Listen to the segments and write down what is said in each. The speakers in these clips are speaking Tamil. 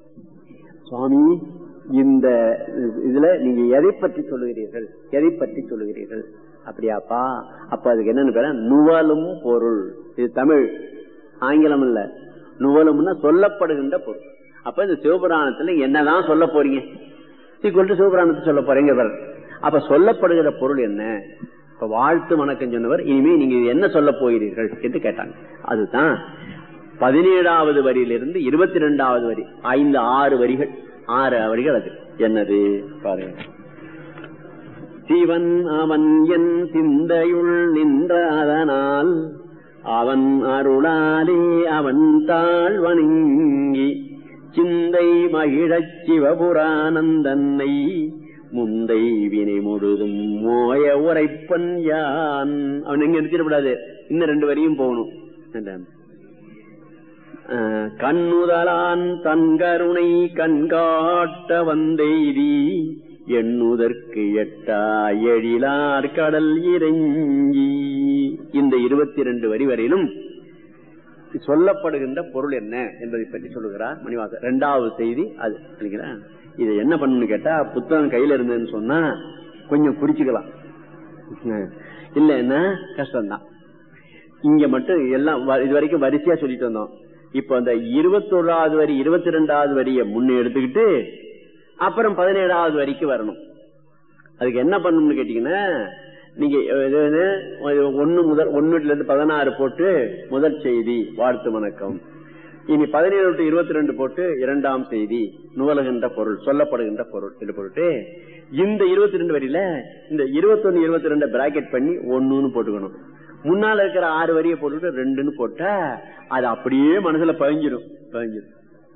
சுவாமி இந்த இதுல நீங்க எதை பற்றி சொல்லுகிறீர்கள் எதை பற்றி சொல்லுகிறீர்கள் அப்படியாப்பா அப்ப அதுக்கு என்னன்னு பேர நுவலும் பொருள் இது தமிழ் ஆங்கிலம் இல்ல நுவலும்னா சொல்லப்படுகின்ற பொருள் அப்ப இந்த சிவபுராணத்துல என்னதான் சொல்ல போறீங்க கொண்டு சிவபுராணத்தை சொல்ல போறீங்க பாரு. அப்ப சொல்லப்படுகிற பொருள் என்ன இப்ப வாழ்த்து வணக்கம் சொன்னவர் இனிமே நீங்க என்ன சொல்ல போகிறீர்கள் என்று கேட்டாங்க அதுதான் பதினேழாவது வரியிலிருந்து இருபத்தி ரெண்டாவது வரி ஐந்து ஆறு வரிகள் ஆறு வரிகள் அது என்னது பாருங்க சிவன் அவன் என் சிந்தையுள் நின்ற அதனால் அவன் அருளாலே அவன் தாழ் வணங்கி சிந்தை மகிழச் சிவபுரானந்தன்னை முந்தை வினை முழுதும் மோய உரைப்பன் யான் அவன் எங்க நிறுத்திடக்கூடாது இன்னும் ரெண்டு வரியும் போகணும் என்றான். அஹ், கண்ணுதலான் தன்கருணை கண்காட்ட வந்தெய்தி எண்ணுதற்கு எட்டா எழிலார் கடல் இறங்கி இந்த இருபத்தி ரெண்டு வரி வரையிலும் சொல்லப்படுகின்ற பொருள் என்ன என்பதை பற்றி சொல்லுகிறார் மணிவாசர் இரண்டாவது செய்தி அது இல்லைங்களா இதை என்ன பண்ணணும்னு கேட்டா புத்தகம் கையில இருந்ததுன்னு சொன்னா கொஞ்சம் குறிச்சுக்கலாம் இல்லைன்னா கஷ்டம்தான் இங்க மட்டும் எல்லாம் வ- இது வரைக்கும் வரிசையா சொல்லிட்டு வந்தோம் இப்ப அந்த இருபத்தோராவது வரி இருபத்தி ரெண்டாவது வரிய முன்னே எடுத்துக்கிட்டு அப்புறம் பதினேழாவது வரிக்கு வரணும் அதுக்கு என்ன பண்ணணும்னு கேட்டீங்கன்னா நீங்க இது வந்து ஒண்ணு முதல் ஒண்ணுல இருந்து பதினாறு போட்டு முதல் செய்தி வாழ்த்து வணக்கம் இனி பதினேழு டு இருபத்தி ரெண்டு போட்டு இரண்டாம் செய்தி நுவலுகின்ற பொருள் சொல்லப்படுகின்ற பொருள் என்று போட்டு இந்த இருபத்தி ரெண்டு வரியில இந்த இருபத்தொன்னு இருபத்தி ரெண்டு பிராக்கெட் பண்ணி ஒண்ணுன்னு போட்டுக்கணும் முன்னால இருக்கிற ஆறு வரியை போட்டுட்டு ரெண்டுன்னு போட்டா அது அப்படியே மனசுல பதிஞ்சிடும் பதிஞ்சிடும்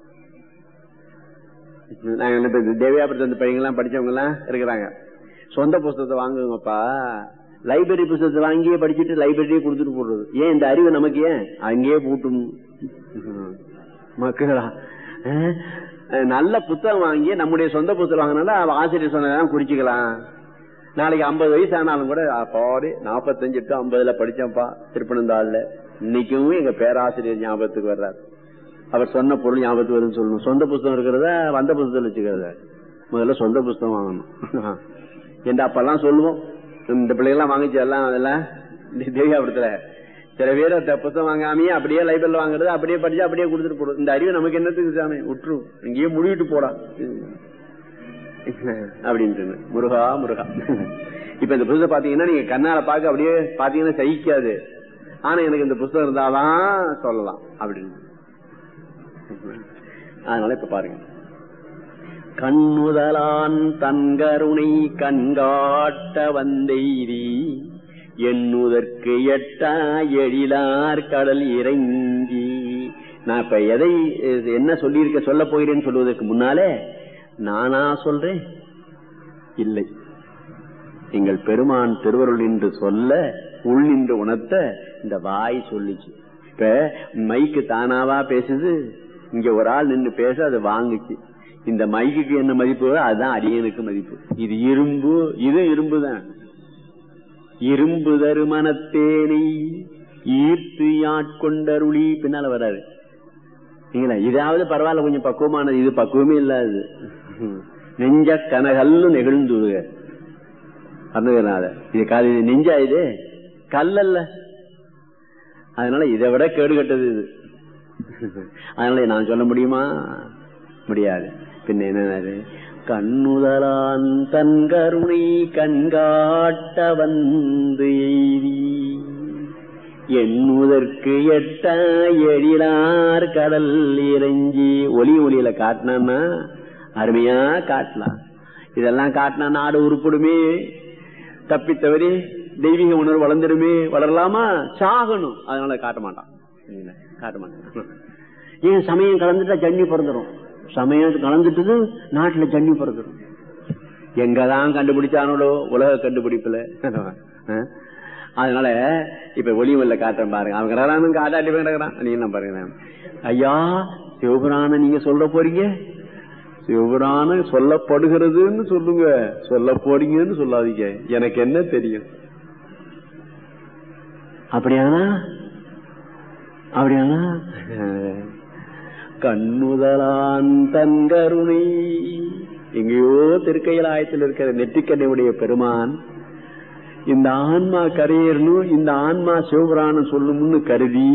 நாங்க என்ன இப்ப தேவியாபுரத்து அந்த பையங்க எல்லாம் படிச்சவங்க எல்லாம் இருக்கிறாங்க சொந்த புஸ்தகத்தை வாங்குங்கப்பா லைப்ரரி புஸ்தகத்தை வாங்கியே படிச்சுட்டு லைப்ரரியே கொடுத்துட்டு போடுறது ஏன் இந்த அறிவு நமக்கு ஏன் அங்கேயே பூட்டும் மக்களா அஹ், நல்ல புத்தகம் வாங்கி நம்முடைய சொந்த புத்தகம் வாங்கினால ஆசிரியர் சொன்னதான் குறிச்சுக்கலாம் நாளைக்கு ஐம்பது வயசு ஆனாலும் கூட பாரு நாற்பத்தஞ்சு டு ஐம்பதுல படிச்சேன்ப்பா திருப்பனந்தாள்ல இன்னைக்கும் எங்க பேராசிரியர் ஞாபகத்துக்கு வர்றாரு அவர் சொன்ன பொருள் ஞாபகத்துக்கு வருதுன்னு சொல்லணும் சொந்த புஸ்தகம் இருக்கிறத வந்த புஸ்தகத்தில் வச்சுக்கிறத முதல்ல சொந்த புஸ்தகம் வாங்கணும் எந்த அப்பெல்லாம் சொல்லுவோம் இந்த பிள்ளைகள்லாம் வாங்கிச்சு எல்லாம் அதெல்லாம் தேவியாபுரத்துல சில பேர் அந்த புத்தகம் வாங்காமையே அப்படியே லைப்ரரியில் வாங்குறது அப்படியே படிச்சு அப்படியே கொடுத்துட்டு போடும் இந்த அறிவு நமக்கு என்னத்துக்கு சாமி விட்டுரு இங்கேயே முடிவிட்டு போடா அப்படின்ட்டு முருகா முருகா இப்ப இந்த புத்தகம் பாத்தீங்கன்னா நீங்க கண்ணால பார்க்க அப்படியே பாத்தீங்கன்னா சகிக்காது ஆனா எனக்கு இந்த புத்தகம் இருந்தாதான் சொல்லலாம் அப்படின்னு அதனால இப்ப பாருங்க கண்ணுதலான் தன்கருணை கண்காட்ட வந்தெய்தி எண்ணுதற்கு எட்டா எழிலார் கடல் இறங்கி நான் இப்ப எதை இது என்ன சொல்லியிருக்க சொல்ல போகிறேன்னு சொல்லுவதற்கு முன்னாலே நானா சொல்றேன் இல்லை எங்கள் பெருமான் திருவருள் என்று சொல்ல உள் நின்று உணர்த்த இந்த வாய் சொல்லிச்சு இப்ப மைக்கு தானாவா பேசுது இங்க ஒரு ஆள் நின்று பேச அது வாங்குச்சு இந்த மைக்குக்கு என்ன மதிப்பு அதுதான் அடியனுக்கு மதிப்பு இது இரும்பு இது இரும்பு தான் இரும்பு தருமனத்தேனை ஈர்த்து ஆட்கொண்டருளி பின்னால வராரு நீங்களா இதாவது பரவாயில்ல கொஞ்சம் பக்குவமானது இது பக்குவமே இல்லாது நெஞ்ச கனகல்லு நெகிழ்ந்துருக அருணகிரிநாத இது காது இது நெஞ்சா இது கல்லல்ல அதனால இதை விட கேடு கட்டது இது அதனால நான் சொல்ல முடியுமா முடியாது பின்ன என்ன கண்ணுதலான் தன் கருணை கண்காட்ட வந்து எய்தி எண்ணுதற்கு எட்ட எழிலார் கடல் இறங்கி ஒலி ஒலியில காட்டினா அருமையா காட்டலாம் இதெல்லாம் காட்டினா நாடு உருப்படுமே தப்பித்தவரி தெய்வீக உணர்வு வளர்ந்துருமே வளரலாமா சாகணும் அதனால காட்ட மாட்டான் இல்ல, காட்ட மாட்டான் ஏன் சமயம் கலந்துட்டா ஜன்னி பிறந்துரும் சமயம் கலந்துட்டது நாட்டுல ஜன்னி பிறந்துரும் எங்கதான் கண்டுபிடிச்சானோ உலக கண்டுபிடிப்புல அஹ்? அதனால இப்ப ஒளி உள்ள காட்டுறேன் பாருங்க அவங்க கிடக்குறானு காட்டாட்டி போய் கிடக்குறான் நீ என்ன பாருங்க ஐயா சிவபுராண நீங்க சொல்ல போறீங்க சிவபுராண சொல்லப்படுகிறதுன்னு சொல்லுங்க சொல்ல போறீங்கன்னு சொல்லாதீங்க எனக்கு என்ன தெரியும் அப்படியானா அப்படியானா கண்ணுதலான் தன் கருணை எங்கேயோ திருக்கையிலாயத்தில் இருக்கிற நெற்றிக்கண்ணையுடைய பெருமான் இந்த ஆன்மா கரையேறணும் இந்த ஆன்மா சிவபுராணம் சொல்லணும்னு கருதி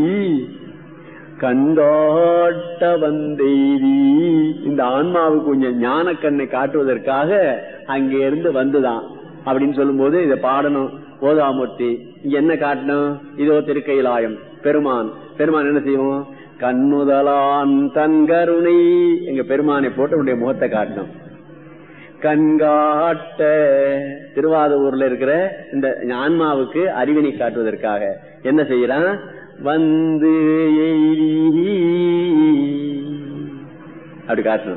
கண்காட்ட வந்தெய்தி இந்த ஆன்மாவுக்கு கொஞ்சம் ஞான கண்ணை காட்டுவதற்காக அங்கே இருந்து வந்துதான் அப்படின்னு சொல்லும்போது இதை பாடணும் ஓதாமூர்த்தி இங்க என்ன காட்டணும் இதோ திருக்கையிலாயம் பெருமான் பெருமான் என்ன செய்வோம் கண்ணுதலான் தன் கருணை எங்க பெருமானை போட்டு உடைய முகத்தை காட்டணும் கண்காட்ட திருவாதூர்ல இருக்கிற இந்த ஆன்மாவுக்கு அறிவினை காட்டுவதற்காக என்ன செய்யறான் வந்து எய்தி அப்படி காட்டணும்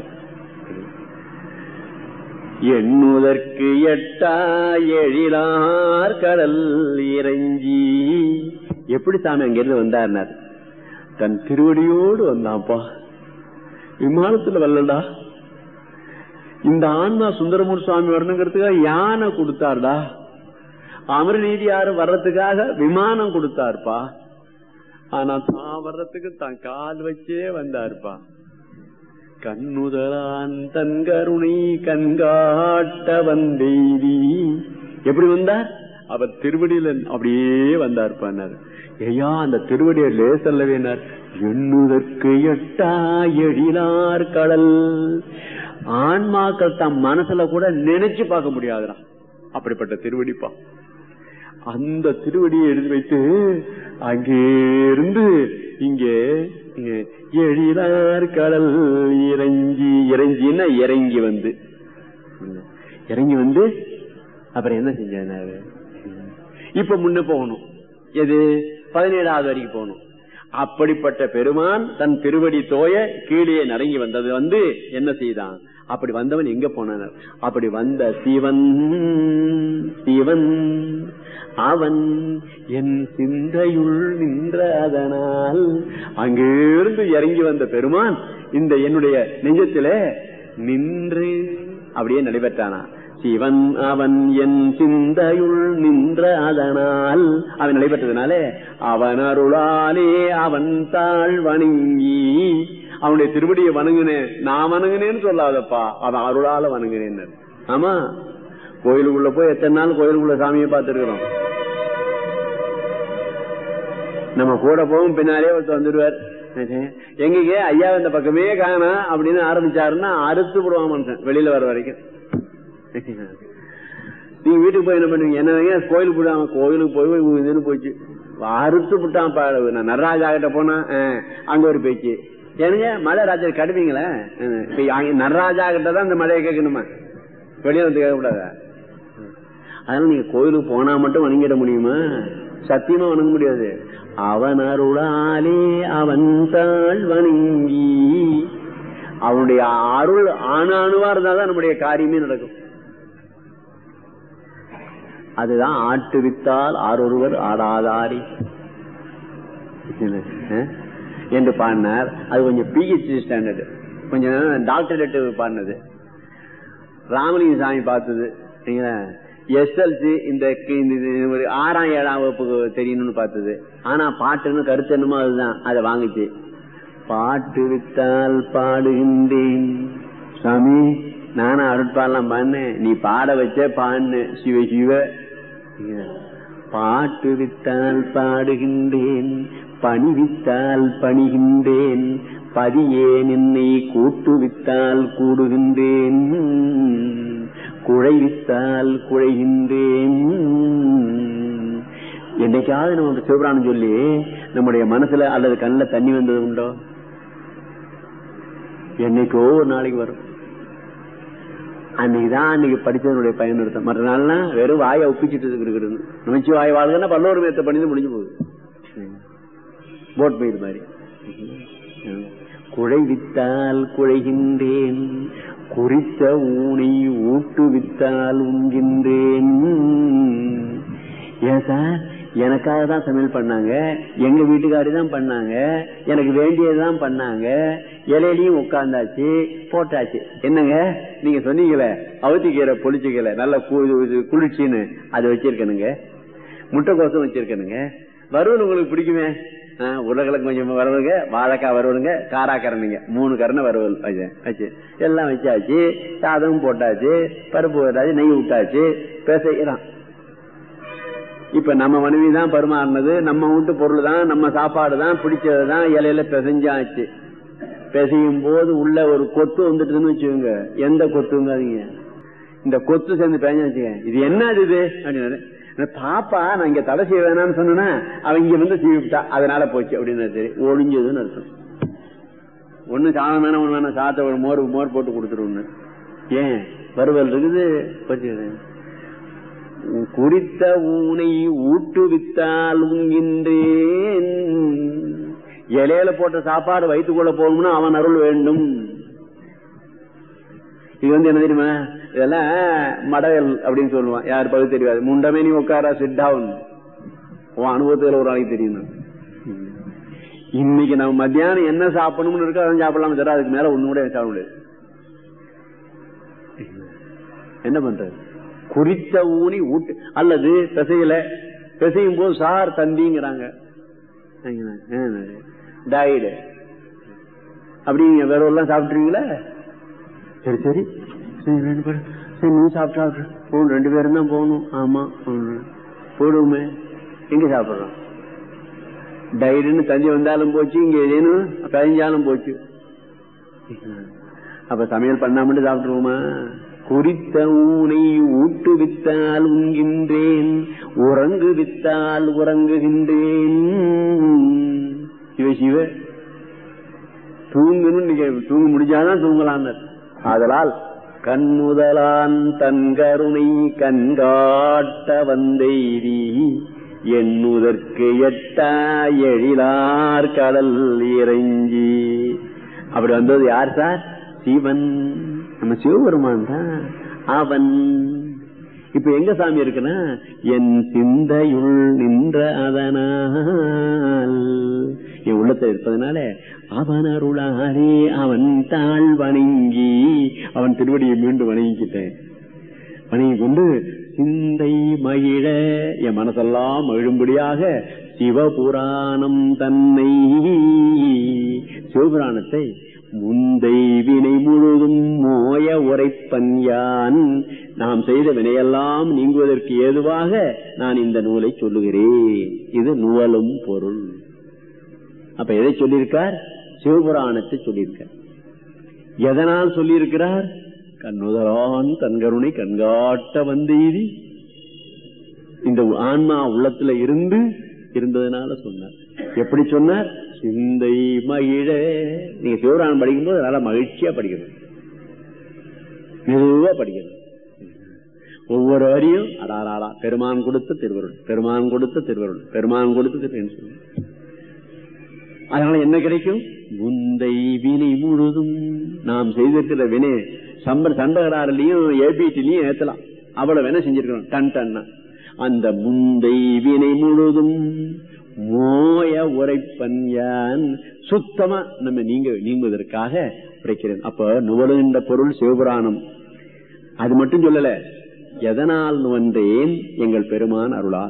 எண்ணுதற்கு எட்டா எழிலார் கடல் இறைஞ்சி எப்படி சாமி அங்கிருந்து வந்தார்னார் தன் திருவடியோடு வந்தான்ப்பா விமானத்துல வரலடா இந்த ஆன்மா சுந்தரமூர் சுவாமி வரணுங்கிறதுக்காக யானை கொடுத்தாருடா அமரநீதி யாரு வர்றதுக்காக விமானம் கொடுத்தாருப்பா ஆனா தான் வர்றதுக்கு தான் கால் வச்சே வந்தாருப்பா கண்ணுதலான் தன் கருணை கண்காட்ட வந்தெய்தி எப்படி வந்தார் அவர் திருவடியில அப்படியே வந்தார் ஐயா அந்த திருவடியை லேசல்லவேனார் எண்ணுதற்கு எட்டா எழிலார் கடல் ஆன்மாக்கள் தம் மனசுல கூட நினைச்சு பார்க்க முடியாதுடா அப்படிப்பட்ட திருவடிப்பா அந்த திருவடியை எடுத்து வைத்து அங்கே இருந்து இங்கே எழிலார் கடல் இறங்கி இறங்கின்னா இறங்கி வந்து இறங்கி வந்து அப்புறம் என்ன செஞ்சாரு இப்ப முன்ன போகணும் எது பதினேழாவது வரைக்கும் போகணும் அப்படிப்பட்ட பெருமான் தன் திருவடி தோய கீழே நரங்கி வந்தது வந்து என்ன செய்தான் அப்படி வந்தவன் எங்க போனான் அப்படி வந்த சிவன் சிவன் அவன் என் சிந்தையுள் நின்ற அதனால் அங்கிருந்து இறங்கி வந்த பெருமான் இந்த என்னுடைய நெஞ்சத்தில நின்று அப்படியே நடைபெற்றானா சிவன் அவன் என் சிந்தையுள் நின்ற அதனால் அவன் நடைபெற்றதுனாலே அவன் அருளாலே அவன் தாழ் வணங்கி அவனுடைய திருவடியை வணங்குனேன் நான் வணங்குனேன்னு சொல்லாதப்பா அவன் அருளால வணங்குனேன் ஆமா கோயிலுக்குள்ள போய் எத்தனை நாள் கோயிலுக்குள்ள சாமியை பார்த்திருக்கிறோம் நம்ம கூட போகும் பின்னாலே ஒருத்தர் வந்துடுவார் எங்கேங்க ஐயா இந்த பக்கமே காணா அப்படின்னு ஆரம்பிச்சாருன்னா அறுத்து விடுவான் மனுஷன் வெளியில வர வரைக்கும் நீங்க வீட்டுக்கு போய் என்ன பண்ணுவீங்க என்ன கோயிலுக்கு போடாம கோயிலுக்கு போய் இதுன்னு போச்சு அறுத்து விட்டான் நான் நடராஜா கிட்ட போனா அங்க ஒரு பேச்சு ஏனுங்க மலை ராஜர் கடுவீங்களே நடராஜா கிட்ட தான் இந்த மலையை கேட்கணுமா வெளியே வந்து கேட்கக்கூடாத அதனால நீங்க கோயிலுக்கு போனா மட்டும் வணங்கிட முடியுமா சத்தியமா வணங்க முடியாது அவன் அருளாலே அவன் தாழ் வணங்கி அவனுடைய அருள் ஆணாணுவா இருந்தாதான் நம்முடைய காரியமே நடக்கும் அதுதான் ஆட்டுவித்தால் ஆரொருவர் ஆடாதாரி என்று பாடினார் அது கொஞ்சம் பிஹெச்டி ஸ்டாண்டர்டு கொஞ்சம் டாக்டரேட் பாடினது ராமலிங்க சாமி பார்த்தது எஸ்எல்சி இந்த ஒரு ஆறாம் ஏழாம் வகுப்பு தெரியணும்னு பார்த்தது ஆனா பாட்டுன்னு கருத்து என்னமோ அதுதான் அதை வாங்கிச்சு பாட்டு வித்தால் பாடுகின்றேன் சாமி நானும் அருட்பாடலாம் பாடினேன் நீ பாட வச்ச பாடு சிவ சிவ பாட்டு வித்தால் பாடுகின்றேன் பணி வித்தால் பணிகின்றேன் பதியேன் என்னை கூட்டு வித்தால் கூடுகின்றேன் குழைவித்தால் குழைகின்றேன் என்னைக்காவது நம்ம சிவபிராணம் சொல்லி நம்முடைய மனசுல அல்லது கண்ணில் தண்ணி வந்தது உண்டோ என்னைக்கோ ஒரு நாளைக்கு வரும் அன்னைக்குதான் அன்னைக்கு படிச்சதனுடைய பயன் அர்த்தம் மற்ற நாள்னா வெறும் வாயை ஒப்பிச்சுட்டு இருக்கிறது நினைச்சு வாய் வாழ்கன்னா பல்லோரு மேத்த பண்ணி முடிஞ்சு போகுது போட் பயிர் மாதிரி குழைவித்தால் குழைகின்றேன் குறித்த ஊனை ஊட்டுவித்தால் உண்கின்றேன் ஏன் சார் எனக்காக தான் சமையல் பண்ணாங்க எங்க வீட்டுக்காரி தான் பண்ணாங்க எனக்கு வேண்டியதுதான் பண்ணாங்க இலையிலையும் உட்கார்ந்தாச்சு போட்டாச்சு என்னங்க நீங்க சொன்னீங்களே அவுத்திக்கீரை பொளிச்சுக்கீரை நல்ல குளிர்ச்சின்னு அதை வச்சிருக்கணுங்க முட்டைக்கோசம் வச்சிருக்கணுங்க வறுவல் உங்களுக்கு பிடிக்குமே ஆஹ், உருளைக்கிழங்கு கொஞ்சம் வரவங்க வாழைக்காய் வருவனுங்க காராக்கரணுங்க மூணு கரணை வருவல் வச்சு வச்சு எல்லாம் வச்சாச்சு சாதமும் போட்டாச்சு பருப்பு போட்டாச்சு நெய் விட்டாச்சு பேசிக்கிறான் இப்ப நம்ம மனைவி தான் பரிமாறினது நம்ம வீட்டு பொருள் தான் நம்ம சாப்பாடு தான் பிடிச்சது தான் இலையில பிசைஞ்சாச்சு பிசையும் போது உள்ள ஒரு கொத்து வந்துட்டுன்னு வச்சுக்கோங்க எந்த கொத்துங்காதீங்க இந்த கொத்து சேர்ந்து பேஞ்ச வச்சுக்க இது என்ன இது அப்படின்னாரு நான் பாப்பா நான் இங்க தடை செய்ய வேணாம்னு சொன்னா அவன் இங்க வந்து சீவிட்டா அதனால போச்சு அப்படின்னு சரி ஒழிஞ்சதுன்னு அர்த்தம் ஒண்ணு சாதம் வேணாம் ஒண்ணு வேணாம் சாத்த ஒரு மோர் மோர் போட்டு கொடுத்துருவோன்னு ஏன் வறுவல் இருக்குது வச்சுக்கிறேன் குறித்த ஊனை ஊட்டுவித்தால் உண்கின்றேன் இலையில போட்ட சாப்பாடு வயிற்றுக்குள்ள போகணும்னா அவன் அருள் வேண்டும் இது வந்து என்ன தெரியுமா இதெல்லாம் மடல் அப்படின்னு சொல்லுவான் யார் பகுதி தெரியாது முண்டமே நீ உட்காரா சிட் டவுன் உன் அனுபவத்துல ஒரு நாளைக்கு தெரியும் இன்னைக்கு நம்ம மத்தியானம் என்ன சாப்பிடணும்னு இருக்கோ அதான் சாப்பிடலாம் சார் அதுக்கு மேல ஒண்ணு கூட சாப்பிட முடியாது என்ன பண்றது குறித்த ஊனி ஊட்டு அல்லது பிசையல பிசையும் போது சார் தம்பிங்கிறாங்க டாய்டு அப்படிங்க வேற எல்லாம் சாப்பிட்டுருவீங்களா சரி சரி சரி ரெண்டு பேரும் சரி நீ சாப்பிட்டு சாப்பிட்டு போகணும் ரெண்டு பேரும் தான் போகணும் ஆமா ம். போடுவோமே எங்க சாப்பிடுறோம் டைடுன்னு தந்தி வந்தாலும் போச்சு இங்க ஏதேனும் கழிஞ்சாலும் போச்சு அப்ப சமையல் பண்ணாமட்டு சாப்பிட்டுருவோமா குறித்த ஊனை ஊட்டுவித்தால் உண்கின்றேன் உறங்கு வித்தால் உறங்குகின்றேன் சிவ சிவ தூங்கணும் நீங்க தூங்க முடிஞ்சாதான் தூங்கலாம் ஆதலால் கண்முதலான் தன் கருணை கண்காட்ட வந்தெய்தி எண்ணுதற்கு எட்டா எழிலார் கடல் இறைஞ்சி அப்படி வந்தது யார் சார் சிவன் நம்ம சிவபெருமான் தான் அவன் இப்ப எங்க சாமி இருக்குன்னா என் சிந்தையுள் நின்ற அதனால் என் உள்ளத்துல இருப்பதனால அவன் அருளாரே அவன் தாழ் வணங்கி அவன் திருவடியை மீண்டும் வணங்கிக்கிட்டேன் வணங்கி கொண்டு சிந்தை மகிழ என் மனசெல்லாம் மகிழும்படியாக சிவபுராணம் தன்னை சிவபுராணத்தை முந்தை வினை முழுதும் மோய உரைப்பன் யான் நாம் செய்த வினையெல்லாம் நீங்குவதற்கு ஏதுவாக நான் இந்த நூலை சொல்லுகிறேன் இது நுவலும் பொருள் அப்ப எதை சொல்லியிருக்கார் சிவபுராணத்தை சொல்லியிருக்கார் எதனால் சொல்லியிருக்கிறார் கண்ணுதலான் கண்கருணை கண்காட்ட வந்தெய்தி இந்த ஆன்மா உள்ளத்துல இருந்து இருந்ததுனால சொன்னார் எப்படி சொன்னார் சிந்தை மகிழ நீங்க சிவபுராணம் படிக்கும்போது நல்லா மகிழ்ச்சியா படிக்கணும் மெதுவா படிக்கணும் ஒவ்வொரு வரியும் அடாராடா பெருமான் கொடுத்த திருவருள் பெருமான் கொடுத்த திருவருள் பெருமான் கொடுத்த திருவருள் அதனால என்ன கிடைக்கும் முந்தை வினை முழுதும் நாம் செய்திருக்கிற வினை சம்பர் சண்டகராரிலையும் ஏபிடிலையும் ஏத்தலாம் அவ்வளவு வேணா செஞ்சிருக்கிறோம் டன் டன்னா அந்த முந்தை வினை முழுதும் மோய உரைப்பன் யான் சுத்தமா நம்ம நீங்க நீங்குவதற்காக உரைக்கிறேன் அப்ப நுவலுகின்ற பொருள் சிவபுராணம் அது மட்டும் சொல்லல எதனால் நுவன்றேன் எங்கள் பெருமான் அருளால்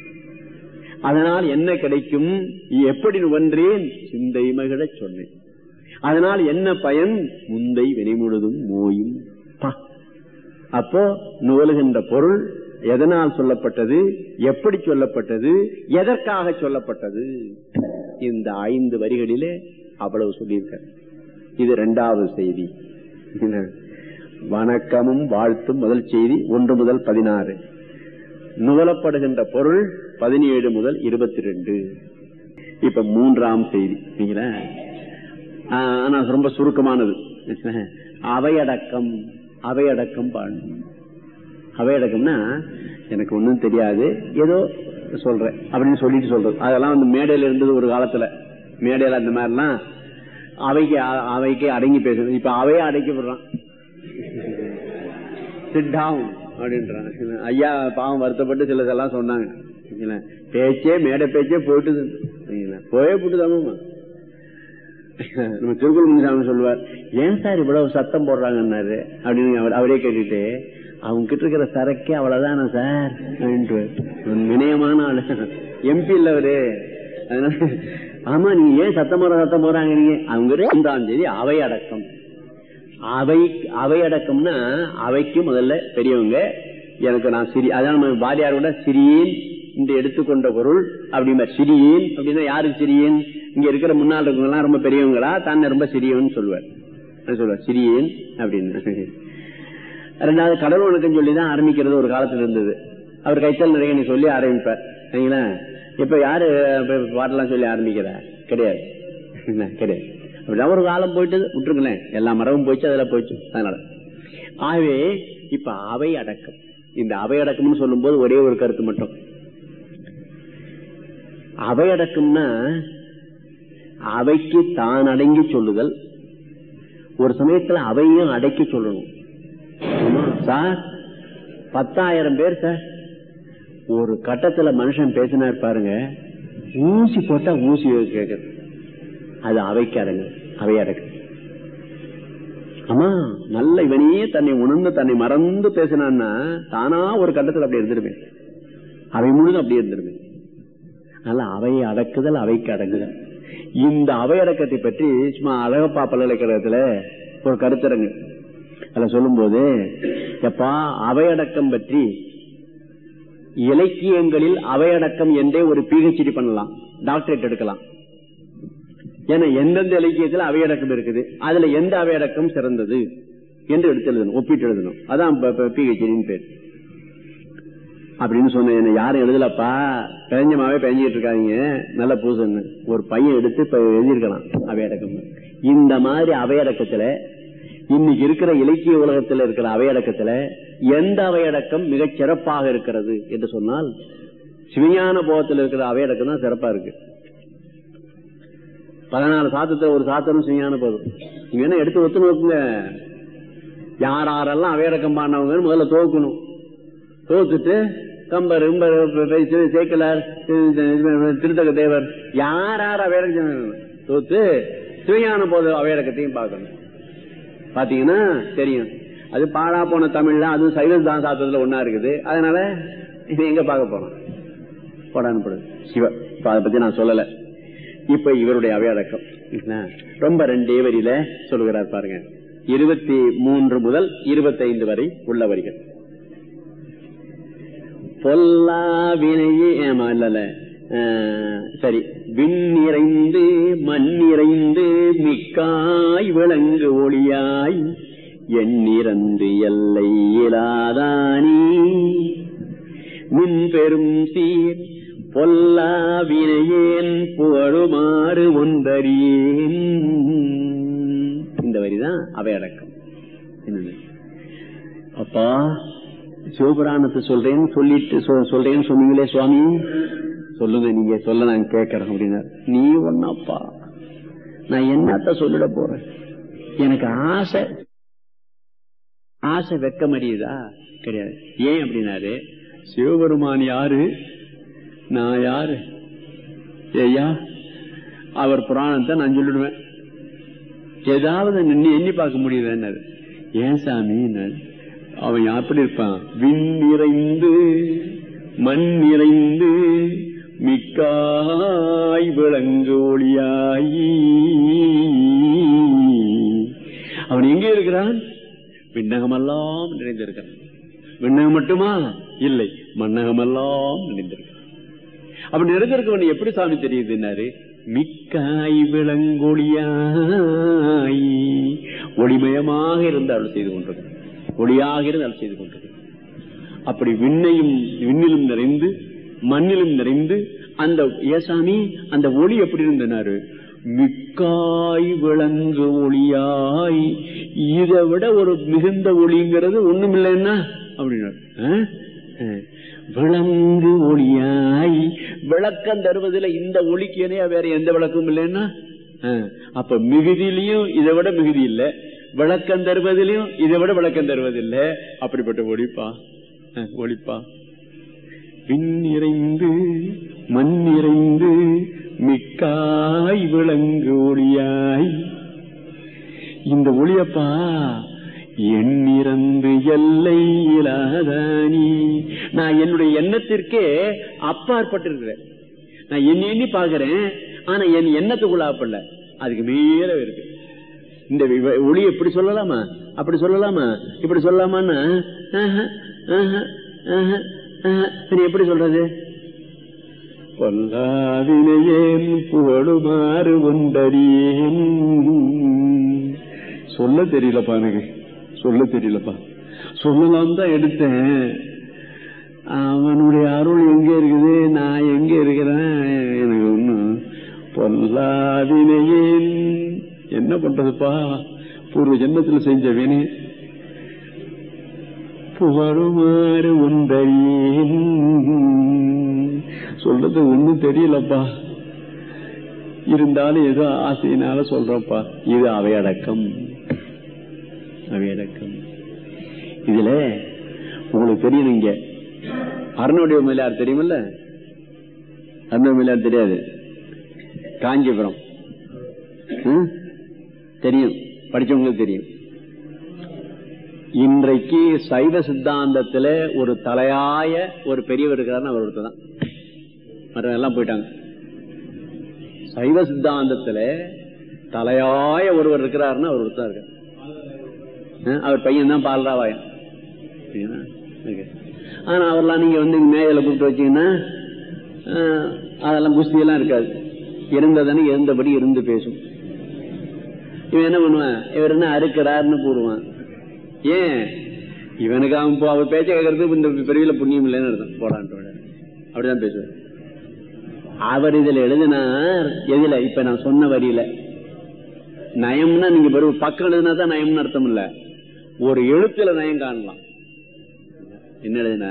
அதனால் என்ன கிடைக்கும் எப்படி நுவன்றேன் சிந்தை மகிழச் சொன்னேன் அதனால் என்ன பயன் முந்தை வினை முழுதும் மோயும் பா. அப்போ நுவலுகின்ற பொருள் எதனால் சொல்லப்பட்டது எப்படி சொல்லப்பட்டது எதற்காக சொல்லப்பட்டது இந்த ஐந்து வரிகளிலே அவ்வளவு சொல்லியிருக்க இது இரண்டாவது செய்தி வணக்கமும் வாழ்த்தும் முதல் செய்தி ஒன்று முதல் பதினாறு நுவலப்படுகின்ற பொருள் பதினேழு முதல் இருபத்தி ரெண்டு இப்ப மூன்றாம் செய்தி சரிங்களா? ஆஹ், ஆனா ரொம்ப சுருக்கமானது அவையடக்கம் அவையடக்கம் பாடணும் அவையடக்கம்னா எனக்கு ஒண்ணும் தெரியாது ஏதோ சொல்றேன் அப்படின்னு சொல்லிட்டு சொல்றது அதெல்லாம் வந்து மேடையில இருந்தது ஒரு காலத்துல மேடையில அந்த மாதிரிலாம் அவைக்கு அவைக்கு அடங்கி பேசணும் இப்ப அவையே அடைக்கப்படுறான் சிட் டவுன் அப்படின்றான் ஐயா பாவம் வருத்தப்பட்டு சிலதெல்லாம் சொன்னாங்க சரிங்களா? பேச்சே மேடை பேச்சே போயிட்டுது சரிங்களா? போயே போட்டுதாமா நம்ம திருக்குள் முனிசாமி சொல்லுவார் ஏன் சார் இவ்வளவு சத்தம் போடுறாங்கன்னாரு அப்படின்னு அவர் அவரே கேட்டுட்டு அவங்க கிட்ட இருக்கிற சரக்கே அவ்வளவுதானா சார் அப்படின்ட்டு வினயமான ஆளு எம்பி இல்ல அவரு அதனால ஆமா நீங்க ஏன் சத்தம் போற சத்தம் போறாங்க நீங்க அவங்க ரெண்டாம் தேதி அவை அடக்கம் அவை அவை அடக்கம்னா அவைக்கு முதல்ல பெரியவங்க எனக்கு நான் சிறி அதான் நம்ம பாரியாரோட சிறியேன் இந்த எடுத்துக்கொண்ட பொருள் அப்படிமா சிறியேன் அப்படின்னா யாருக்கு சிறியேன் இங்க இருக்கிற முன்னால் இருக்கவங்க எல்லாம் ரொம்ப பெரியவங்களா தான் ரொம்ப சிறியவன் சொல்லுவார் சொல்லுவார் சிறியேன் அப்படின்னு ரெண்டாவது கடல் வணக்கம் சொல்லி தான் ஆரம்பிக்கிறது ஒரு காலத்துல இருந்தது அவர் கைத்தல் நிறைய சொல்லி ஆரம்பிப்பார் சரிங்களா இப்ப யாரு பாட்டெல்லாம் சொல்லி ஆரம்பிக்கிற கிடையாது கிடையாது அப்படிதான் ஒரு காலம் போயிட்டு விட்டுருங்களேன் எல்லா மரமும் போயிடுச்சு அதெல்லாம் போயிடுச்சு அதனால ஆகவே இப்ப அவை அடக்கம் இந்த அவை அடக்கம்னு சொல்லும் போது ஒரே ஒரு கருத்து மட்டும் அவை அடக்கம்னா அவைக்கு தான் அடங்கி சொல்லுதல் ஒரு சமயத்துல அவையும் அடக்கி சொல்லணும் சார் பத்தாயிரம் பேர் சார் ஒரு கட்டத்துல மனுஷன் பேசினார் பாருங்க ஊசி போட்டா ஊசி கேக்குது அது அவைக்கு அடங்கு அவை அடங்கு ஆமா நல்ல இவனையே தன்னை உணர்ந்து தன்னை மறந்து பேசினான்னா தானா ஒரு கட்டத்தில் அப்படி இருந்துருவேன் அவை முழுதும் அப்படி இருந்துருவேன் அதனால அவையை அடக்குதல் அவைக்கு அடங்குதல் இந்த அவை அடக்கத்தை பற்றி சும்மா அழகப்பா பல்கலைக்கழகத்துல ஒரு கருத்தரங்கு அதுல சொல்லும் போது எப்பா அவையடக்கம் பற்றி இலக்கியங்களில் அவையடக்கம் என்றே ஒரு பிஹெச்டி பண்ணலாம் டாக்டரேட் எடுக்கலாம் ஏன்னா எந்தெந்த இலக்கியத்தில் அவையடக்கம் இருக்குது அதுல எந்த அவையடக்கம் சிறந்தது என்று எடுத்து எழுதணும் ஒப்பிட்டு எழுதணும் அதான் பிஹெச்டின்னு பேர் அப்படின்னு சொன்னேன் என்ன யாரும் எழுதலப்பா பெஞ்சமாவே பெஞ்சிட்டு இருக்காங்க நல்ல பூசன்னு ஒரு பையன் எடுத்து இப்ப எழுதியிருக்கலாம் அவையடக்கம் இந்த மாதிரி அவையடக்கத்துல இன்னைக்கு இருக்கிற இலக்கிய உலகத்தில் இருக்கிற அவையடக்கத்துல எந்த அவையடக்கம் மிகச் சிறப்பாக இருக்கிறது என்று சொன்னால் சிவஞான போகத்தில் இருக்கிற அவையடக்கம் தான் சிறப்பா இருக்கு பதினாலு சாத்தத்துல ஒரு சாத்தனும் சிவஞான போதும் நீங்க என்ன எடுத்து ஒத்து நோக்குங்க யார் யாரெல்லாம் அவையடக்கம் பாடினவங்க முதல்ல தோக்கணும் தோத்துட்டு கம்பர் சேக்கலார் திருத்தக தேவர் யார் யார் அவையடக்கம் தோத்து சிவஞான போது அவையடக்கத்தையும் பார்க்கணும் பாத்தீங்கன்னா தெரியும் அது பாழா போன தமிழ்ல அதுவும் சைவ தான் சாத்தத்துல ஒன்னா இருக்குது அதனால இது எங்க பார்க்க போறோம் போடான்னு சிவ அதை பத்தி நான் சொல்லல இப்ப இவருடைய அவையடக்கம் ரொம்ப ரெண்டே வரியில சொல்லுகிறார் பாருங்க இருபத்தி மூன்று முதல் இருபத்தி ஐந்து வரை உள்ள வரிகள் பொல்லா வினையே ஏமா இல்ல சரி விண் நிறைந்து மண் நிறைந்து மிக்காய் விளங்கு ஒளியாய் எண்ணிறந்து எல்லை இலாதானி மின் பெரும் சீர் பொல்லா வினையேன் புகழுமாறு ஒன்றறியேன் இந்த வரிதான் அவையடக்கம் அப்பா சிவபுராணத்தை சொல்றேன்னு சொல்லிட்டு சொல்றேன்னு சொன்னீங்களே சுவாமி சொல்லுங்க நீங்க சொல்ல நான் கேட்கறேன் அப்படின்னா நீ ஒன்னப்பா நான் என்னத்த சொல்லிட போறேன் எனக்கு ஆசை ஆசை வெக்க மறியுதா கிடையாது ஏன் அப்படின்னாரு சிவபெருமான் யாரு நான் யாரு ஐயா அவர் புராணத்தை நான் சொல்லிடுவேன் ஏதாவது நின்று எண்ணி பார்க்க முடியுது ஏன் சாமி அவன் எப்படி இருப்பான் விண் நிறைந்து மண் நிறைந்து மிக்காய் விளங்கு ஒளியாயி அவன் எங்கே இருக்கிறான் விண்ணகமெல்லாம் நிறைந்திருக்கிறான் விண்ணகம் மட்டுமா இல்லை மண்ணகமெல்லாம் நிறைந்திருக்கிறான் அப்படி நிறைந்திருக்கவன் எப்படி சாமி தெரியுதுன்னாரு மிக்காய் விளங்கொழியாய் ஒளிமயமாக இருந்து அருள் செய்து கொண்டிருக்கிறான் ஒளியாக இருந்து அருள் செய்து கொண்டிருக்கிறான் அப்படி விண்ணையும் விண்ணிலும் நிறைந்து மண்ணிலும் நிறைந்து அந்த ஏசாமி அந்த ஒளி எப்படி இருந்தனாரு மிக்காய் விளங்கு ஒளியாய் இதை விட ஒரு மிகுந்த ஒளிங்கிறது ஒண்ணும் இல்லைன்னா அப்படின்னாரு விளங்கு ஒளியாய் விளக்கம் தருவதில் இந்த ஒளிக்கு இணையா வேற எந்த விளக்கும் இல்லைன்னா அப்ப மிகுதியிலையும் இதை விட மிகுதி இல்ல விளக்கம் தருவதிலையும் இதை விட விளக்கம் தருவதில்லை அப்படிப்பட்ட ஒளிப்பா ஒளிப்பா விண் நிறைந்து மண் நிறைந்து மிக்காய் விளங்கு ஒளியாய் இந்த ஒளியப்பா எண்ணிறந்து எல்லை இல்லாதானி நான் என்னுடைய எண்ணத்திற்கே அப்பாற்பட்டிருக்கிறேன் நான் எண்ணி எண்ணி பாக்குறேன் ஆனா என் எண்ணத்துக்குள்ள அப்படல அதுக்கு மேல இருக்கு இந்த வி- ஒளி எப்படி சொல்லலாமா அப்படி சொல்லலாமா இப்படி சொல்லலாமான்னு ஆஹா, ஆஹா, ஆஹா, ஆஹா. சரி எப்படி சொல்றது பொல்லாவினையேன் புகழுமாறு ஒன்றறியேன் சொல்ல தெரியலப்பா எனக்கு சொல்ல தெரியலப்பா சொல்லலாம் தான் எடுத்தேன் அவனுடைய அருள் எங்க இருக்குது நான் எங்க இருக்கிறேன் எனக்கு ஒண்ணும் பொல்லாவினையேன் என்ன பண்றதுப்பா பூர்வ ஜென்மத்தில் செஞ்ச வினை புகழுமாறு ஒன்றறியேன் சொல்றது ஒண்ணும் தெரியலப்பா இருந்தாலும் ஏதோ ஆசையினால சொல்றப்பா இது அவையடக்கம் அவையடக்கம் இதுல உங்களுக்கு தெரியும் இங்க அருணுடைய மேலார் தெரியுமில்ல அருணோடைய மேலார் தெரியாது காஞ்சிபுரம் ம்? தெரியும் படிச்சவங்களுக்கு தெரியும் இன்றைக்கு சைவ சித்தாந்தத்துல ஒரு தலையாய ஒரு பெரியவர் இருக்கிறாருன்னு அவர் ஒருத்தர் தான் மற்றவங்க எல்லாம் போயிட்டாங்க சைவ சித்தாந்தத்துல தலையாய ஒருவர் இருக்கிறாருன்னு அவர் ஒருத்தர் இருக்கார் அஹ் அவர் பையன் தான் பாலராவாயன் சரிங்களா? இருக்கு. ஆனா அவர்லாம் நீங்க வந்து மேயில கூப்பிட்டு வச்சீங்கன்னா அஹ், அதெல்லாம் குஸ்தி எல்லாம் இருக்காது இருந்ததானே இருந்தபடி இருந்து பேசும் இவன் என்ன பண்ணுவான் இவர் என்ன அறுக்கிறாருன்னு கூடுவான் ஏன் இவனுக்கு அவன் இப்போ அவர் பேச்ச கேட்கறது இந்த பெரியல புண்ணியம் இல்லைன்னு அர்த்தம் போடான்ட்டு அப்படிதான் பேசுவார் அவர் இதுல எழுதினார் எதுல இப்ப நான் சொன்ன வரியில நயம்னா நீங்க வெறும் பக்கம் எழுதினா தான் நயம்னு அர்த்தம் இல்ல ஒரு எழுத்துல நயம் காணலாம் என்ன எழுதினா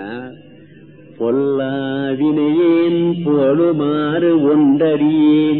பொல்லாவினையேன் பொழுமாறு ஒன்றறியேன்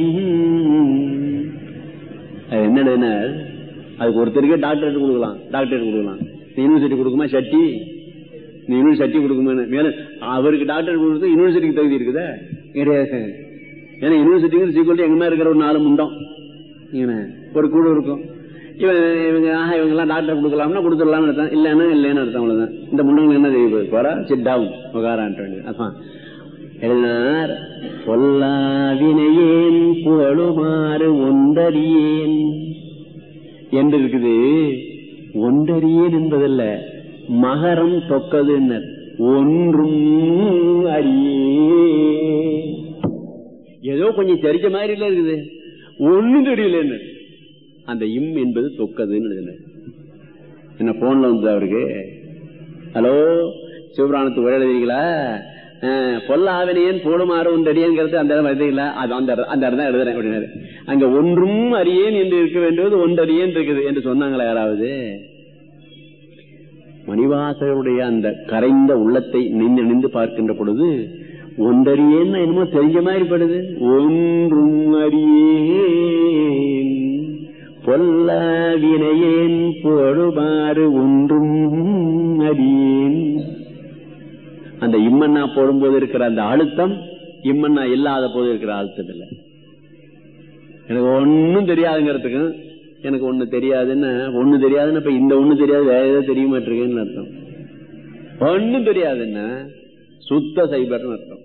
அது என்ன எழுதினார் அதுக்கு ஒருத்தருக்கே டாக்டரேட் கொடுக்கலாம் டாக்டரேட் கொடுக்கலாம் யூனிவர்சிட்டி கொடுக்குமா சட்டி நீ யூனிவர்சிட்டி சட்டி கொடுக்குமா மேலும் அவருக்கு டாக்டர் கொடுத்து யூனிவர்சிட்டிக்கு தகுதி இருக்குதா கிடையாது ஏன்னா யூனிவர்சிட்டிக்கு சீக்கிரம் எங்க மேல இருக்கிற ஒரு நாலு முண்டம் இவன ஒரு குழு இருக்கும் இவன் இவங்க ஆஹா இவங்க எல்லாம் டாக்டர் கொடுக்கலாம்னா கொடுத்துடலாம்னு அர்த்தம் இல்லைன்னா இல்லைன்னு அர்த்தம் அவ்வளவுதான் இந்த முண்டங்களுக்கு என்ன தெரிய போகுது போறா சிட்டாவும் உகாரான்ட்டு வேண்டியது அதான் எழுதினார் பொல்லாவினையேன் புகழுமாறு ஒன்றறியேன் என்று இருக்குது ஒன்றறியேன் என்பதல்ல மகரம் தொக்கது ஒன்றும் அறியே ஏதோ கொஞ்சம் தெரிஞ்ச மாதிரி இல்ல இருக்குது ஒண்ணும் தெரியல அந்த இம் என்பது தொக்கதுன்னு எழுதினார். என்ன போன்ல வந்தது அவருக்கு ஹலோ சிவபுராணத்துக்கு உரை எழுதுறீங்களா அஹ், பொல்லாவினையன் போடுமாறு ஒன்றறியங்கிறது அந்த இடம் எழுதுறீங்களா அது அந்த இடம் அந்த இடம் தான் எழுதுறேன் அப்படின்னாரு அங்க ஒன்றும் அறியேன் என்று இருக்க வேண்டியது ஒன்றறியேன் இருக்குது என்று சொன்னாங்களா யாராவது மணிவாசகருடைய அந்த கரைந்த உள்ளத்தை நின்று நின்று பார்க்கின்ற பொழுது ஒன்றறியேன்னு என்னமோ தெரிஞ்ச மாதிரி படுது ஒன்றும் அறியேன் பொல்லாவினையேன் பொழுமாறு ஒன்றும் அறியேன் அந்த இம்மண்ணா போடும்போது இருக்கிற அந்த அழுத்தம் இம்மண்ணா இல்லாத போது இருக்கிற அழுத்தம் இல்லை எனக்கு ஒன்னும் தெரியாதுங்கிறதுக்கும் எனக்கு ஒண்ணு தெரியாதுன்னு ஒண்ணு தெரியாதுன்னு இப்ப இந்த ஒண்ணு தெரியாது வேற ஏதோ தெரிய மாட்டிருக்கேன்னு அர்த்தம் ஒண்ணும் தெரியாதுன்னா சுத்த சைபர்னு அர்த்தம்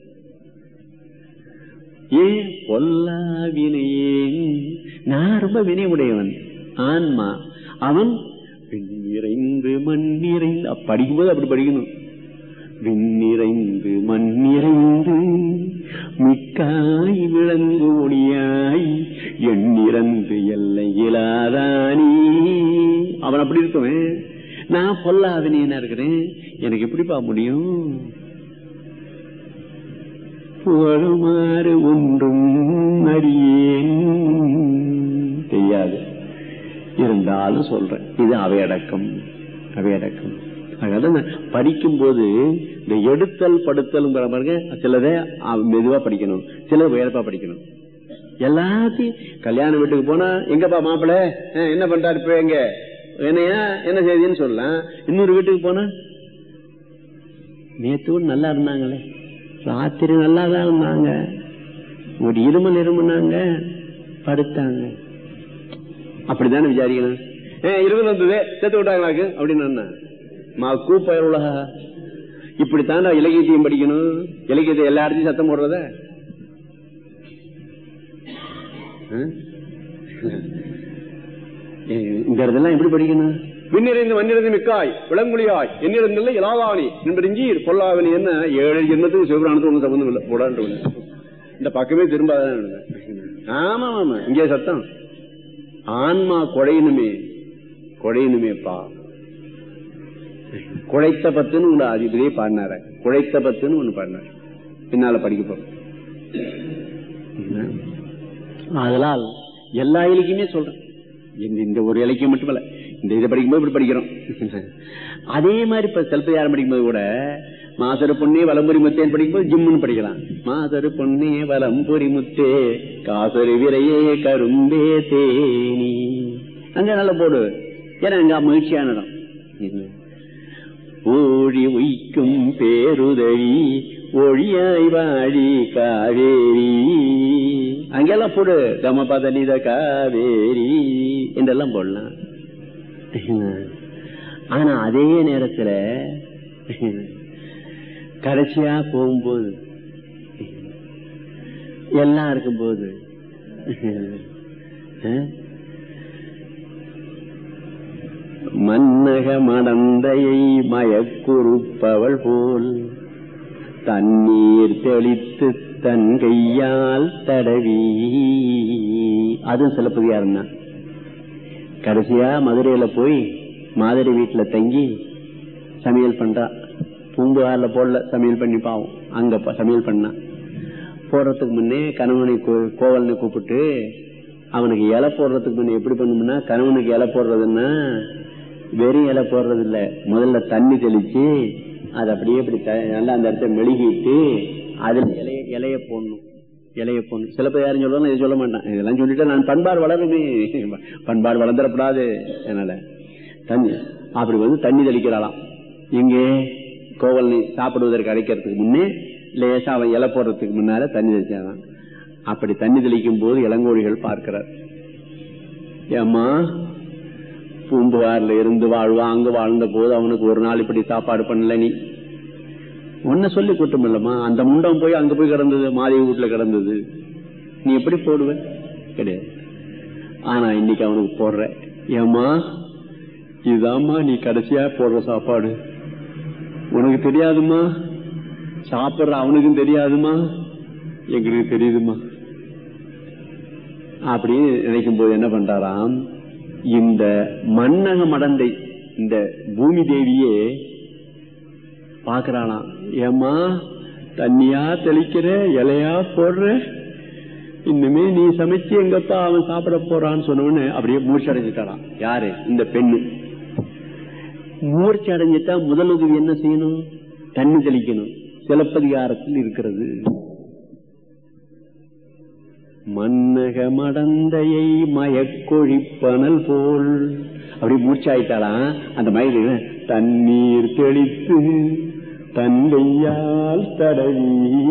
ஏன் பொல்லா வினையேன் நான் ரொம்ப வினையுடையவன் ஆன்மா அவன் விண்ணிறைந்து மண்ணிறைந்து அப்ப படிக்கும்போது அப்படி படிக்கணும் விண்ணிறைந்து மண்ணிறைந்து மிக்காய் விளங்கு ஒளியாய் எண்ணிறந்து எல்லை இலாதானி அவன் அப்படி இருக்குவேன் நான் பொல்லாதனேனா இருக்கிறேன் எனக்கு எப்படிப்பா முடியும் புகழுமாறு ஒன்றும் அறியேன் தெரியாது இருந்தாலும் சொல்றேன் இது அவையடக்கம் அவையடக்கம் அதனால நான் படிக்கும்போது இந்த எடுத்தல் படுத்தல் பாருங்க சிலதை அஹ், மெதுவா படிக்கணும் சிலது உயர்ப்பா படிக்கணும் எல்லாத்தையும் கல்யாண வீட்டுக்கு போனா எங்கப்பா மாப்பிள்ள என்ன பண்றாரு இப்ப எங்க என்னையா என்ன செய்தின்னு சொல்லலாம் இன்னொரு வீட்டுக்கு போனா நேத்து கூட நல்லா இருந்தாங்களே ராத்திரி நல்லா தான் இருந்தாங்க ஒரு இருமல் இருமுனாங்க படுத்தாங்க அப்படித்தானே விசாரிக்கணும் ஏ இருமல் வந்தது செத்து விட்டாங்களாக்கு அப்படின்னு மா கூப்பயர் உலக இப்படித்தான் இலக்கியத்தையும் படிக்கணும் இலக்கியத்தை எல்லா இடத்தையும் சத்தம் போடுறத இந்த இடத்தெல்லாம் எப்படி படிக்கணும் விண்ணிறைந்து மண்ணிறைந்து மிக்காய் விளங்குழியாய் எண்ணிறந்தில்லை இலாதானி நின்றீர் பொல்லாவனி என்ன ஏழு ஜென்மத்துக்கு சிவபிராணத்துக்கு ஒன்றும் சம்பந்தம் இல்லை போடான்ட்டு ஒண்ணு. இந்த பக்கமே திரும்பாதான் ஆமா ஆமா இங்கே சத்தம் ஆன்மா குழையணுமே குழையணுமேப்பா குழைத்த பத்துன்னு ஒண்ணு அதிபதியே பாடினார குழைத்த பத்துன்னு ஒண்ணு பாடினார் பின்னால படிக்க போறோம் அதனால் எல்லா இலக்கியமே சொல்றேன் இந்த இந்த ஒரு இலக்கியம் மட்டும் இல்ல இந்த இதை படிக்கும்போது இப்படி படிக்கிறோம் அதே மாதிரி இப்ப சிலப்பதிகாரம் படிக்கும்போது கூட மாசரு பொண்ணே வலம்புரி முத்தேன்னு படிக்கும்போது ஜிம்முன்னு படிக்கலாம் மாசரு பொண்ணே வலம்புரி முத்தே காசரு விரையே கரும்பே தேனி அங்க நல்லா போடு ஏன்னா அங்க மகிழ்ச்சியான இடம் ஊழி உய்க்கும் பேருதவி ஒழியாய் வாழி காவேரி அங்கெல்லாம் போடு கம பதனித காவேரி என்றெல்லாம் போடலாம் ஆனா அதே நேரத்துல கடைசியா போகும்போது எல்லாம் இருக்கும்போது அஹ், மன்னக மடந்தையை மயக்குறுப்பவள் போல் தண்ணீர் தெளித்து தன் கையால் தடவி அதுவும் சிலப்பதிகாரம் தான் கடைசியா மதுரையில போய் மாதிரி வீட்டுல தங்கி சமையல் பண்றா பூம்புகார்ல போடல சமையல் பண்ணி பாவம் அங்க ப- சமையல் பண்ணா போடுறதுக்கு முன்னே கணவனை கோ- கோவலனை கூப்பிட்டு அவனுக்கு இலை போடுறதுக்கு முன்னே எப்படி பண்ணணும்னா கணவனுக்கு இலை போடுறதுன்னா வெறும் இலை போடுறது இல்ல முதல்ல தண்ணி தெளிச்சு அது அப்படியே இப்படி த- நல்லா அந்த இடத்த மெழுகிட்டு அதுல இலைய இலைய போடணும் இலைய போடணும் சில பேர் யாரும் சொல்லுவாங்க இதை சொல்ல மாட்டான் இதெல்லாம் சொல்லிட்டு நான் பண்பாடு வளருமே பண்பாடு வளர்ந்துடக்கூடாது அதனால தண்ணி அப்படி வந்து தண்ணி தெளிக்கிறாளாம் இங்கே கோவலனை சாப்பிடுவதற்கு அடைக்கிறதுக்கு முன்னே லேசா அவன் இலை போடுறதுக்கு முன்னால தண்ணி தெளிச்சாதான் அப்படி தண்ணி தெளிக்கும் போது இளங்கோழிகள் பார்க்கிறார் ஏம்மா பூம்புகார்ல இருந்து வாழ்வா அங்க வாழ்ந்த போது அவனுக்கு ஒரு நாள் இப்படி சாப்பாடு பண்ணல நீ உன்ன சொல்லி குற்றம் இல்லம்மா அந்த முண்டம் போய் அங்க போய் கிடந்தது மாதவி வீட்டுல கிடந்தது நீ எப்படி போடுவ கிடையாது ஆனா இன்னைக்கு அவனுக்கு போடுற ஏம்மா இதுதாம்மா நீ கடைசியா போடுற சாப்பாடு உனக்கு தெரியாதுமா சாப்பிடுற அவனுக்கும் தெரியாதுமா எங்களுக்கு தெரியுதுமா அப்படின்னு நினைக்கும் போது என்ன பண்றாராம் இந்த மன்னக மடந்தை இந்த பூமி தேவியே பாக்குறாளாம் ஏம்மா தண்ணியா தெளிக்கிற இலையா போடுற இன்னுமே நீ சமைச்சு எங்கப்பா அவன் சாப்பிட போறான்னு சொன்னவொன்னு அப்படியே மூர்ச்சி அடைஞ்சிட்டாளாம் யாரு இந்த பெண்ணு மூர்ச்சி அடைஞ்சிட்டா முதல் உதவி என்ன செய்யணும் தண்ணி தெளிக்கணும் சிலப்பதிகாரத்தில் இருக்கிறது மன்னக மடந்தையை மயக்கொழிப்பனல் போல் அப்படி மூர்ச்சாயிட்டாளாம் அந்த மயில தண்ணீர் தெளித்து தந்தையால் தடவி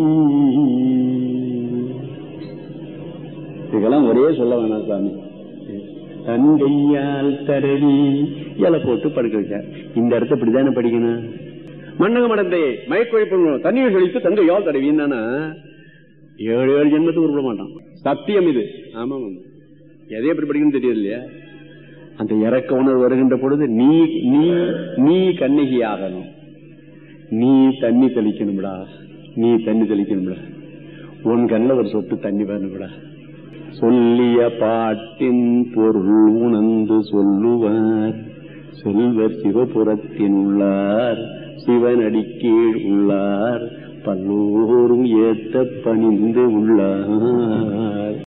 இதெல்லாம் ஒரே சொல்ல வேணாம் சாமி தந்தையால் தடவி இலை போட்டு படுக்க வச்சார் இந்த இடத்த இப்படிதானே படிக்கணும் மன்னக மடந்தை மயக்கொழிப்பு தண்ணீர் தெளித்து தங்கையால் தடவி என்னன்னா ஏழு ஏழு ஜென்மத்துக்கு உருப்பட மாட்டான் சத்தியம் இது ஆமா ஆமா எதை எப்படி படிக்கணும்னு தெரியாது இல்லையா அந்த இறக்க உணர்வு வருகின்ற பொழுது நீ நீ நீ கண்ணகியாகணும் நீ தண்ணி தெளிக்கணும்டா நீ தண்ணி தெளிக்கணும்டா உன் கண்ணில் ஒரு சொட்டு தண்ணி வரணும்டா சொல்லிய பாட்டின் பொருள் உணர்ந்து சொல்லுவார் செல்வர் சிவபுரத்தின் உள்ளார் சிவனடி கீழ் உள்ளார் பல்லோரும் ஏத்த பணிந்து உள்ளார்